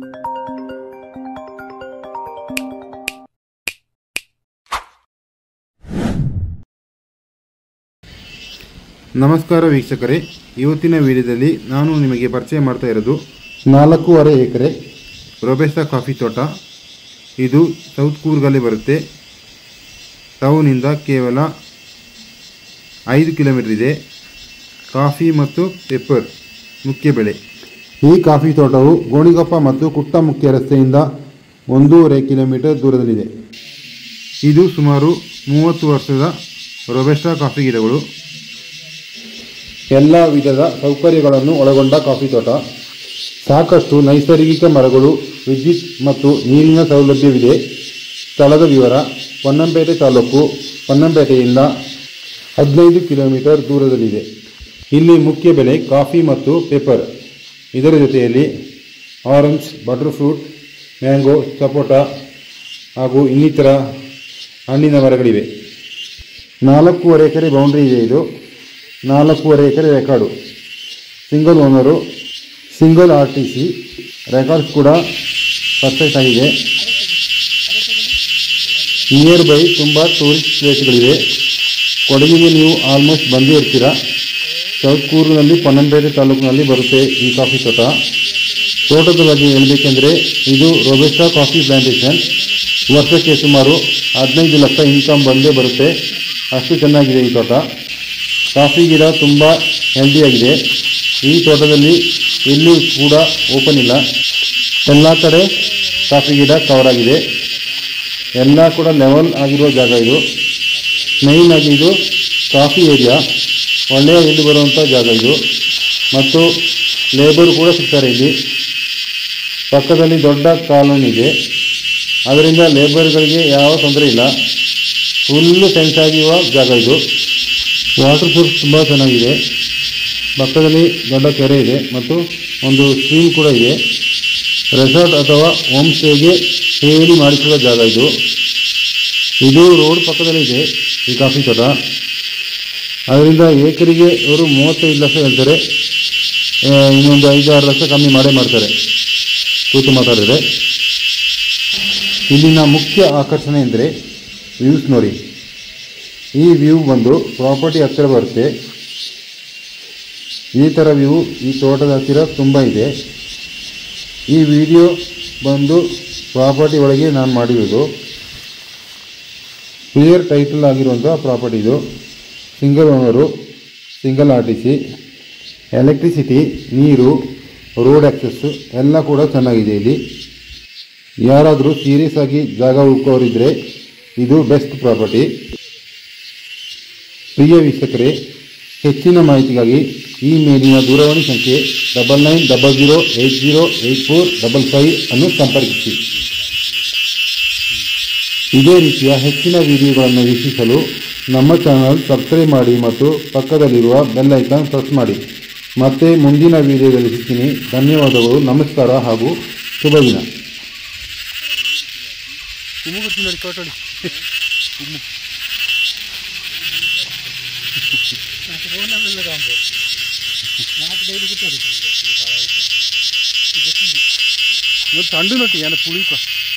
ನಮಸ್ಕಾರ ವೀಕ್ಷಕರೇ ಇವತ್ತಿನ ವಿಡಿಯೋದಲ್ಲಿ ನಾನು ನಿಮಗೆ ಪರಿಚಯ ಮಾಡ್ತಾ ಇರೋದು ನಾಲ್ಕೂವರೆ ಎಕರೆ ರೊಬೆಸ್ಟಾ ಕಾಫಿ ತೋಟ ಇದು ಸೌತ್ ಕೂರ್ಗಲ್ಲಿ ಬರುತ್ತೆ ಟೌನಿಂದ ಕೇವಲ ಐದು ಕಿಲೋಮೀಟರ್ ಇದೆ ಕಾಫಿ ಮತ್ತು ಪೆಪ್ಪರ್ ಮುಖ್ಯ ಬೆಳೆ ಈ ಕಾಫಿ ತೋಟವು ಗೋಣಿಗೊಪ್ಪ ಮತ್ತು ಕುಟ್ಟ ಮುಖ್ಯ ರಸ್ತೆಯಿಂದ ಒಂದೂವರೆ ಕಿಲೋಮೀಟರ್ ದೂರದಲ್ಲಿದೆ ಇದು ಸುಮಾರು ಮೂವತ್ತು ವರ್ಷದ ರೊಬೆಸ್ಟಾ ಕಾಫಿ ಗಿಡಗಳು ಎಲ್ಲ ವಿಧದ ಸೌಕರ್ಯಗಳನ್ನು ಒಳಗೊಂಡ ಕಾಫಿ ತೋಟ ಸಾಕಷ್ಟು ನೈಸರ್ಗಿಕ ಮರಗಳು ವಿದ್ಯುತ್ ಮತ್ತು ನೀರಿನ ಸೌಲಭ್ಯವಿದೆ ಸ್ಥಳದ ವಿವರ ಪೊನ್ನಂಪೇಟೆ ತಾಲೂಕು ಪೊನ್ನಂಪೇಟೆಯಿಂದ ಹದಿನೈದು ಕಿಲೋಮೀಟರ್ ದೂರದಲ್ಲಿದೆ ಇಲ್ಲಿ ಮುಖ್ಯ ಬೆಳೆ ಕಾಫಿ ಮತ್ತು ಪೆಪ್ಪರ್ ಇದರ ಜೊತೆಯಲ್ಲಿ ಆರೆಂಜ್ ಬಟರ್ ಫ್ರೂಟ್ ಮ್ಯಾಂಗೋ ಸಪೋಟ ಹಾಗೂ ಇನ್ನಿತರ ಹಣ್ಣಿನ ಮರಗಳಿವೆ ನಾಲ್ಕೂವರೆ ಎಕರೆ ಬೌಂಡ್ರಿ ಇದೆ ಇದು ನಾಲ್ಕೂವರೆ ಎಕರೆ record single owner single R T C records ಕೂಡ ಪರ್ಫೆಕ್ಟ್ ಆಗಿದೆ ನಿಯರ್ ಬೈ ತುಂಬ ಟೂರಿಸ್ಟ್ ಪ್ಲೇಸ್ಗಳಿವೆ ಕೊಡಗಿಗೆ ನೀವು ಆಲ್ಮೋಸ್ಟ್ ಬಂದೇ ಇರ್ತೀರ ಸೌತ್ ಕೂರ್ನಲ್ಲಿ ಪೊನ್ನಂಪೇಟೆ ತಾಲೂಕಿನಲ್ಲಿ ಬರುತ್ತೆ ಈ ಕಾಫಿ ತೋಟ ತೋಟದ ಬಗ್ಗೆ ಹೇಳಬೇಕೆಂದರೆ ಇದು ರೊಬೆಸ್ಟಾ ಕಾಫಿ ಪ್ಲಾಂಟೇಶನ್ ವರ್ಷಕ್ಕೆ ಸುಮಾರು ಹದಿನೈದು ಲಕ್ಷ ಇನ್ಕಮ್ ಬಂದೇ ಬರುತ್ತೆ ಅಷ್ಟು ಚೆನ್ನಾಗಿದೆ ಈ ತೋಟ ಕಾಫಿ ಗಿಡ ತುಂಬ ಹೆಲ್ದಿಯಾಗಿದೆ ಈ ತೋಟದಲ್ಲಿ ಎಲ್ಲೂ ಕೂಡ ಓಪನ್ ಇಲ್ಲ ಎಲ್ಲ ಕಡೆ ಕಾಫಿ ಗಿಡ ಕವರ್ ಆಗಿದೆ ಎಲ್ಲ ಕೂಡ ಲೆವೆಲ್ ಆಗಿರುವ ಜಾಗ ಇದು ಮೈನ್ ಆಗಿ ಇದು ಕಾಫಿ ಏರಿಯಾ ಒಳ್ಳೆಯ ಇಲ್ಲಿ ಬರುವಂಥ ಜಾಗ ಇದು ಮತ್ತು ಲೇಬರ್ ಕೂಡ ಸಿಗ್ತಾರೆ ಇಲ್ಲಿ ಪಕ್ಕದಲ್ಲಿ ದೊಡ್ಡ ಕಾಲೋನಿ ಇದೆ ಅದರಿಂದ ಲೇಬರ್ಗಳಿಗೆ ಯಾವ ತೊಂದರೆ ಇಲ್ಲ ಫುಲ್ಲು ಸೆನ್ಸ್ ಆಗಿರುವ ಜಾಗ ಇದು ವಾಟರ್ ಸೋರ್ಸ್ ತುಂಬ ಚೆನ್ನಾಗಿದೆ ಪಕ್ಕದಲ್ಲಿ ದೊಡ್ಡ ಕೆರೆ ಇದೆ ಮತ್ತು ಒಂದು ಸ್ಟ್ರೀಮ್ ಕೂಡ ಇದೆ ರೆಸಾರ್ಟ್ ಅಥವಾ ಹೋಮ್ ಸ್ಟೇಗೆ ಹೇಳಿ ಮಾಡಿಸುವ ಜಾಗ ಇದು ಇದು ರೋಡ್ ಪಕ್ಕದಲ್ಲಿ ಇದೆ ಈ ಕಾಫಿ ತೋಟ ಅದರಿಂದ ಏಕರಿಗೆ ಇವರು ಮೂವತ್ತೈದು ಲಕ್ಷ ಹೇಳ್ತಾರೆ ಆ, ಇನ್ನೊಂದು ಐದಾರು ಲಕ್ಷ ಕಮ್ಮಿ ಮಾಡೇ ಮಾಡ್ತಾರೆ ಕೂತು ಮಾತಾಡಿದ್ರೆ ಇಲ್ಲಿನ ಮುಖ್ಯ ಆಕರ್ಷಣೆ ಎಂದರೆ ವ್ಯೂಸ್ ನೋಡಿ ಈ ವ್ಯೂ ಬಂದು ಪ್ರಾಪರ್ಟಿ ಹತ್ತಿರ ಬರುತ್ತೆ ಈ ಥರ ವ್ಯೂ ಈ ತೋಟದ ಹತ್ತಿರ ತುಂಬ ಇದೆ ಈ ವಿಡಿಯೋ ಬಂದು ಪ್ರಾಪರ್ಟಿ ಒಳಗೆ ನಾನು ಮಾಡಿರೋದು ಕ್ಲಿಯರ್ ಟೈಟಲ್ ಆಗಿರುವಂಥ ಪ್ರಾಪರ್ಟಿ ಇದು single owner single R T C electricity ನೀರು ರೋಡ್ ಆ್ಯಕ್ಸಸ್ಸು ಎಲ್ಲ ಕೂಡ ಚೆನ್ನಾಗಿದೆ ಇಲ್ಲಿ ಯಾರಾದರೂ ಸೀರಿಯಸ್ ಆಗಿ ಜಾಗ ಹುಡುಕೋರಿದ್ರೆ ಇದು ಬೆಸ್ಟ್ ಪ್ರಾಪರ್ಟಿ ಪ್ರಿಯ ವೀಕ್ಷಕರೇ ಹೆಚ್ಚಿನ ಮಾಹಿತಿಗಾಗಿ ಈ ಮೇಲಿನ ದೂರವಾಣಿ ಸಂಖ್ಯೆ double nine double zero eight zero eight four double five ಅನ್ನು ಸಂಪರ್ಕಿಸಿ ಇದೇ ರೀತಿಯ ಹೆಚ್ಚಿನ ವಿಡಿಯೋಗಳನ್ನು ವೀಕ್ಷಿಸಲು ನಮ್ಮ ಚಾನಲ್ ಸಬ್ಸ್ಕ್ರೈಬ್ ಮಾಡಿ ಮತ್ತು ಪಕ್ಕದಲ್ಲಿರುವ ಬೆಲ್ ಐಕಾನ್ ಪ್ರೆಸ್ ಮಾಡಿ ಮತ್ತೆ ಮುಂದಿನ ವಿಡಿಯೋದಲ್ಲಿ ಸಿಗ್ತೀನಿ ಧನ್ಯವಾದಗಳು ನಮಸ್ಕಾರ ಹಾಗೂ ಶುಭ ದಿನ ಕುಮ್ಮುಗುರ್ತಿ ನೋಡಿ ಕೋಟೋಡಿ ಕುಮ್ಮು ನೋಡಿ ತಂಡು ನೋಟಿ ಏನು ಪುಳಿಕ